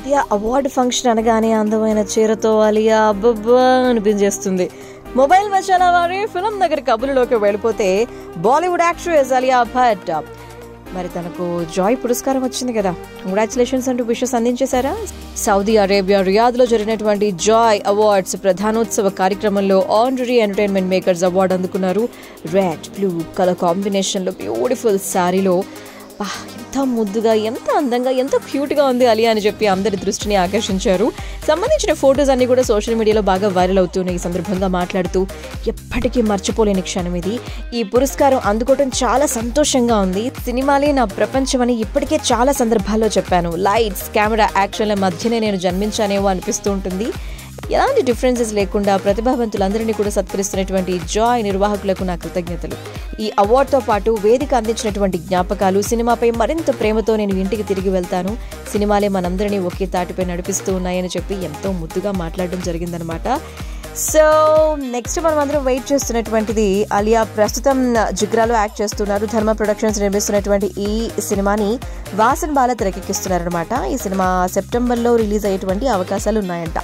yeah award function అనగానే అందమైన చీరతో అలియా అబ్బబ్బా అనిపించేస్తుంది మొబైల్ మచాల వారి ఫిలం నగర్ కబుర్లోకి వెళ్ళిపోతే బాలీవుడ్ యాక్ట్రెస్ అలియా భట్ మరి తనకు జాయ్ పురస్కారం వచ్చింది కదా కంగ్రాచులేషన్స్ అంటూ విషెస్ అందించేశారా సౌదీ అరేబియా రియాద్ లో జరిగినటువంటి జాయ్ అవార్డ్స్ ప్రధానోత్సవ కార్యక్రమంలో ఆనరీ ఎంటర్టైన్మెంట్ మేకర్స్ అవార్డు అందుకున్నారు రెడ్ బ్లూ కలర్ కాంబినేషన్ లో బ్యూటిఫుల్ శారీలో బా, ఎంత ముద్దుగా ఎంత అందంగా ఎంత క్యూట్ గా ఉంది అలియా అని చెప్పి అందరి దృష్టిని ఆకర్షించారు సంబంధించిన ఫొటోస్ అన్ని కూడా సోషల్ మీడియాలో బాగా వైరల్ అవుతున్నాయి ఈ సందర్భంగా మాట్లాడుతూ ఎప్పటికీ మర్చిపోలేని క్షణం ఇది ఈ పురస్కారం అందుకోవడం చాలా సంతోషంగా ఉంది సినిమాలే నా ప్రపంచం అని ఇప్పటికే చాలా సందర్భాల్లో చెప్పాను లైట్స్ కెమెరా యాక్షన్ల మధ్యనే నేను జన్మించానేమో అనిపిస్తూ ఉంటుంది ఎలాంటి డిఫరెన్సెస్ లేకుండా ప్రతిభావంతులందరినీ కూడా సత్కరిస్తున్నటువంటి జాయ్ నిర్వాహకులకు నా కృతజ్ఞతలు ఈ అవార్డుతో పాటు వేదిక అందించినటువంటి జ్ఞాపకాలు సినిమాపై మరింత ప్రేమతో నేను ఇంటికి తిరిగి వెళ్తాను సినిమాలే మనందరినీ ఒకే తాటిపై నడిపిస్తూ ఉన్నాయని చెప్పి ఎంతో ముద్దుగా మాట్లాడడం జరిగిందనమాట సో నెక్స్ట్ మనం అందరం వెయిట్ చేస్తున్నటువంటిది అలియా ప్రస్తుతం జిగ్రాలో యాక్ట్ చేస్తున్నారు ధర్మ ప్రొడక్షన్స్ నిర్మిస్తున్నటువంటి ఈ సినిమాని వాసన్ బాల తెరకెక్కిస్తున్నారనమాట ఈ సినిమా సెప్టెంబర్లో రిలీజ్ అయ్యేటువంటి అవకాశాలు ఉన్నాయంట